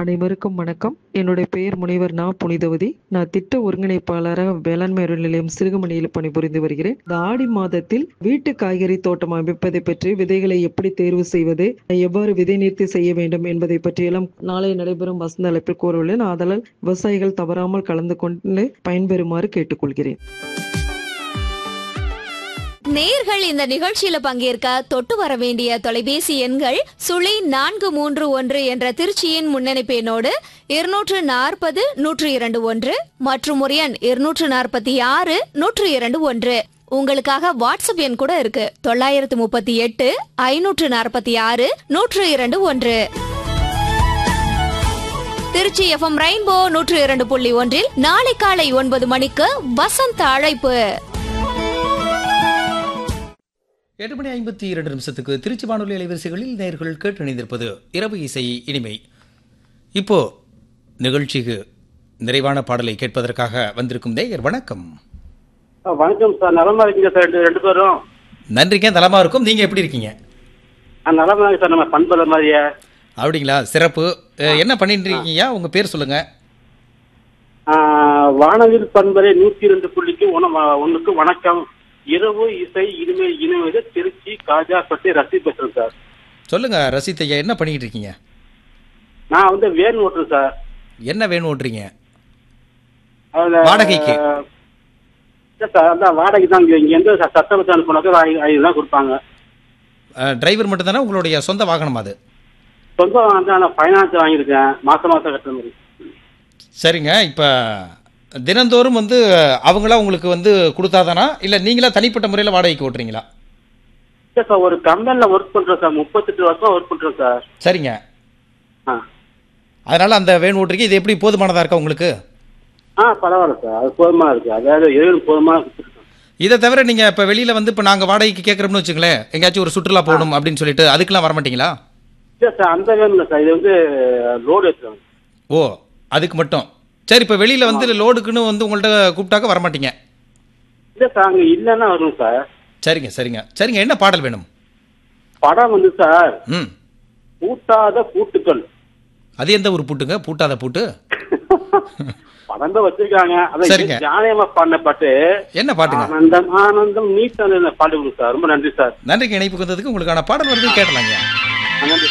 அனைவருக்கும் வணக்கம் என்னுடைய பெயர் முனைவர் நா புனிதவதி நான் திட்ட ஒருங்கிணைப்பாளராக வேளாண்மை அறிவியல் நிலையம் சிறுகமணியில் பணிபுரிந்து வருகிறேன் இந்த ஆடி மாதத்தில் வீட்டு காய்கறி தோட்டம் அமைப்பதை பற்றி விதைகளை எப்படி தேர்வு செய்வது எவ்வாறு விதை நீர்த்தி செய்ய வேண்டும் என்பதை பற்றியெல்லாம் நாளை நடைபெறும் வசந்த அழைப்பில் கூறவுள்ளேன் ஆதலால் விவசாயிகள் தவறாமல் கலந்து கொண்டு பயன்பெறுமாறு கேட்டுக்கொள்கிறேன் நேர்கள் இந்த நிகழ்ச்சியில பங்கேற்க தொட்டு வர வேண்டிய தொலைபேசி எண்கள் சுழி நான்கு மூன்று ஒன்று என்ற திருச்சியின் முன்னணிப்பு எண்ணோடு இருநூற்று நாற்பது நூற்று இரண்டு ஒன்று மற்றும் ஒரு எண் இருநூற்று நாற்பத்தி ஆறு நூற்று இரண்டு ஒன்று உங்களுக்காக வாட்ஸ்அப் எண் கூட இருக்கு தொள்ளாயிரத்து முப்பத்தி எட்டு ஐநூற்று நாற்பத்தி ஆறு நூற்று இரண்டு ஒன்று திருச்சி எஃப்எம் ரெயின்போ நூற்று இரண்டு புள்ளி ஒன்றில் நாளை காலை ஒன்பது மணிக்கு வசந்த அழைப்பு எட்டு மணி ஐம்பத்தி இரண்டு நிமிஷத்துக்கு திருச்சி வானொலி அலைவரிசைகளில் நேர்கள் கேட்டு இணைந்திருப்பது இரவு இசை இனிமை இப்போ நிகழ்ச்சிக்கு நிறைவான பாடலை கேட்பதற்காக வந்திருக்கும் நேயர் வணக்கம் ஆ, வணக்கம் சார் நலமா இருக்கீங்க சார் ரெண்டு ரெண்டு பேரும் நன்றிங்க நலமா இருக்கும் நீங்க எப்படி இருக்கீங்க ஆ, நலமா இருக்கு சார் நம்ம பண்புல மாதிரியே அப்படிங்களா சிறப்பு அஹ், என்ன பண்ணிட்டு இருக்கீங்க உங்க பேர் சொல்லுங்க ஆ, வானவில் பண்பரை நூத்தி ரெண்டு புள்ளிக்கு உண- ஒண்ணுக்கு வணக்கம் இரவு இசை இனிமை இனிமைது திருச்சி காஜாப்பட்டி ரசி பேசுறேன் சார் சொல்லுங்க ரசித் ஐயா என்ன பண்ணிட்டு இருக்கீங்க நான் வந்து வேன் ஓட்டுறேன் சார் என்ன வேணும் ஓட்டுறீங்க அதுல- வாடகைக்கு? இல்ல சார் அதான் வாடகை தான் இங்க இங்க எந்த சட்டத்தை அனுப்பினாக்க ஐநூறு தான் கொடுப்பாங்க டிரைவர் மட்டும் தானே உங்களுடைய சொந்த வாகனம் அது சொந்தம் வந்து நான் ஃபைனான்ஸ் வாங்கியிருக்கேன் மாசம் மாசம் கட்டுற மாதிரி சரிங்க இப்போ தினந்தோறும் வந்து அவங்களா உங்களுக்கு வந்து கொடுத்தாதானா இல்லை நீங்களா தனிப்பட்ட முறையில் வாடகைக்கு ஓட்டுறீங்களா இல்ல சார் ஒரு கம்பெனில ஒர்க் பண்றேன் சார் முப்பத்தெட்டு வருஷம் ஒர்க் பண்றேன் சார் சரிங்க ஆ அதனால அந்த வேன் ஓட்டுறீங்க இது எப்படி போதுமானதா இருக்கா உங்களுக்கு ஆ பரவாயில்ல சார் அது போதுமா இருக்கு அதாவது எது போதுமா கொடுத்துருக்கேன் இதை தவிர நீங்க இப்ப வெளியில வந்து இப்ப நாங்க வாடகைக்கு கேட்கறோம்னு வச்சுங்களேன் எங்கேயாச்சும் ஒரு சுற்றுலா போகணும் அப்படின்னு சொல்லிட்டு அதுக்கெல்லாம் வர மாட்டீங்களா இல்ல சார் அந்த வேணும் இல்லை சார் இது வந்து லோடு ஏற்றுவாங்க ஓ அதுக்கு மட்டும் சரி இப்ப வெளியில வந்து லோடுக்குன்னு வந்து உங்கள்ட்ட கூப்பிட்டாக்க வர மாட்டீங்க இல்ல சார் அங்க இல்லைன்னா வரும் சார் சரிங்க சரிங்க சரிங்க என்ன பாடல் வேணும் படம் வந்து சார் ம் பூட்டாத பூட்டுக்கள் அது எந்த ஒரு பூட்டுங்க பூட்டாத பூட்டு படம் தான் வச்சிருக்காங்க சரிங்க. அதான் ஜானியம்மா பாடின பாட்டு என்ன பாட்டுங்க ஆனந்தம் ஆனந்தம் நீ தந்த பாட்டு கொடுங்க சார் ரொம்ப நன்றி சார் நன்றிக்கு இணைப்புக்கு வந்ததுக்கு உங்களுக்கான பாடல் வருது கேட்டலாங்க நன்றி